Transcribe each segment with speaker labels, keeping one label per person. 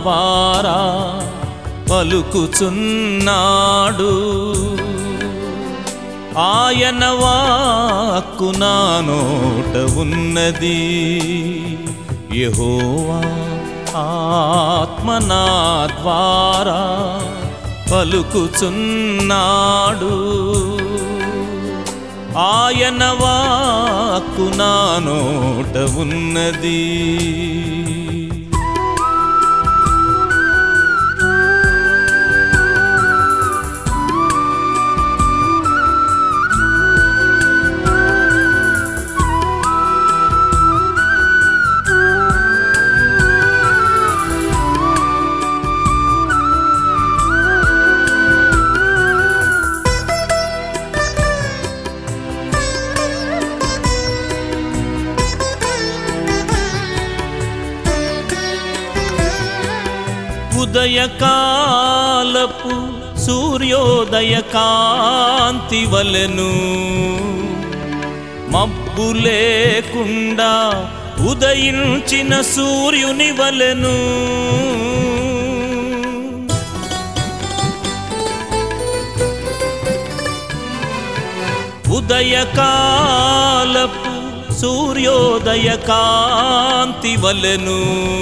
Speaker 1: ద్వారా పలుకుచున్నాడు ఆయన వాక్కు నా నోట ఉన్నది యెహోవా ఆత్మ నా ద్వారా పలుకుచున్నాడు ఆయన వాక్కు నా నోట ఉన్నది ఉదయకాలపు సూర్యోదయ కాంతి వలెను మబ్బు లేకుండా ఉదయించిన సూర్యుని వలెను ఉదయకాలపు సూర్యోదయ కాంతి వలెను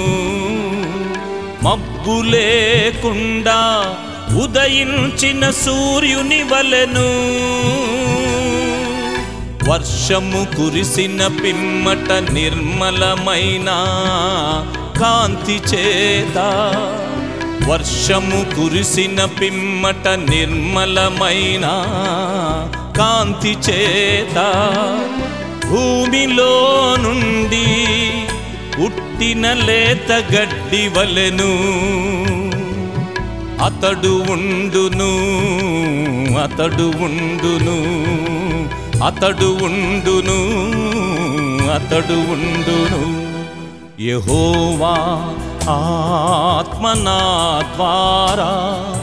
Speaker 1: మబ్బు లేకుండా ఉదయించిన సూర్యుని వలెను వర్షము కురిసిన పిమ్మట నిర్మలమైన కాంతి చేత వర్షము కురిసిన పిమ్మట నిర్మలమైన కాంతి చేత భూమిలో నుండి పుట్టిన లేత గడ్డి వలెను అతడు ఉండును అతడు ఉండును అతడు ఉండును అతడు ఉండును యెహోవా ఆత్మ నా ద్వారా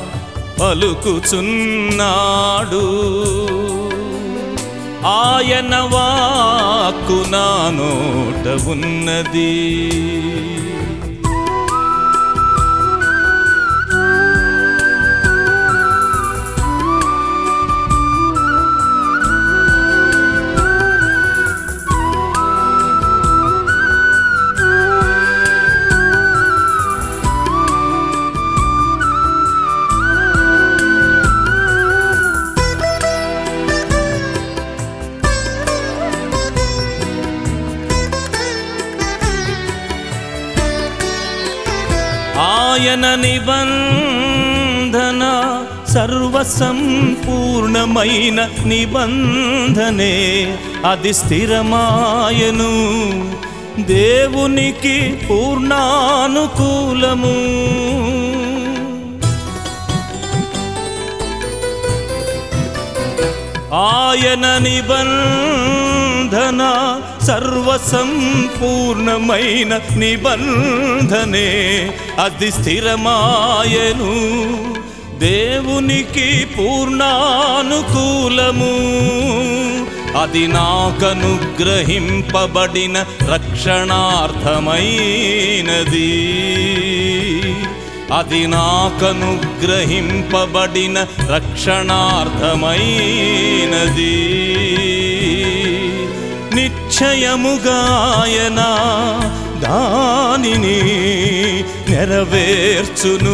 Speaker 1: పలుకుచున్నాడు ఆయన వాక్కు నా నోట ఉన్నది ఆయన నిబంధన సర్వసంపూర్ణమైన నిబంధనే అది స్థిరమాయను దేవునికి పూర్ణానుకూలము ఆయన నిబంధన సర్వసంపూర్ణమైన నిబంధనే అది స్థిరమాయను దేవునికి పూర్ణానుకూలము అది నాకనుగ్రహింపబడిన రక్షణార్థమైనది అది నాకనుగ్రహింపబడిన రక్షణార్థమైనది నిశ్చయముగాయన దానిని నెరవేర్చును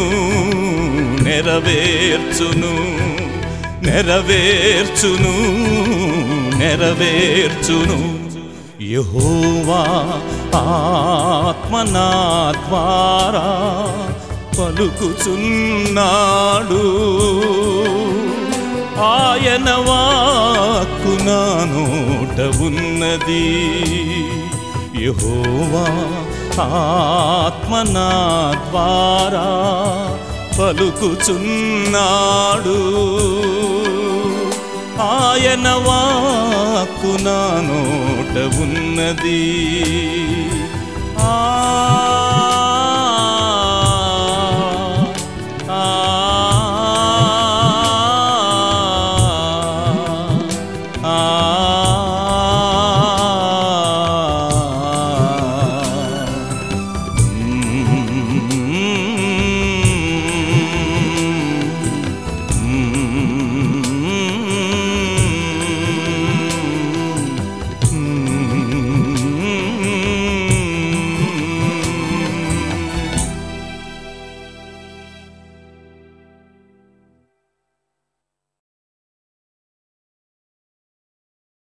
Speaker 1: నెరవేర్చును నెరవేర్చును నెరవేర్చును యహోవా ఆత్మ నా ద్వారా పలుకుచున్నాడు ఆయన వాక్కు నా నోట ఉన్నది యహోవా ఆత్మ నా ద్వారా పలుకుచున్నాడు ఆయన వాక్కు నా నోట ఉన్నది ఆ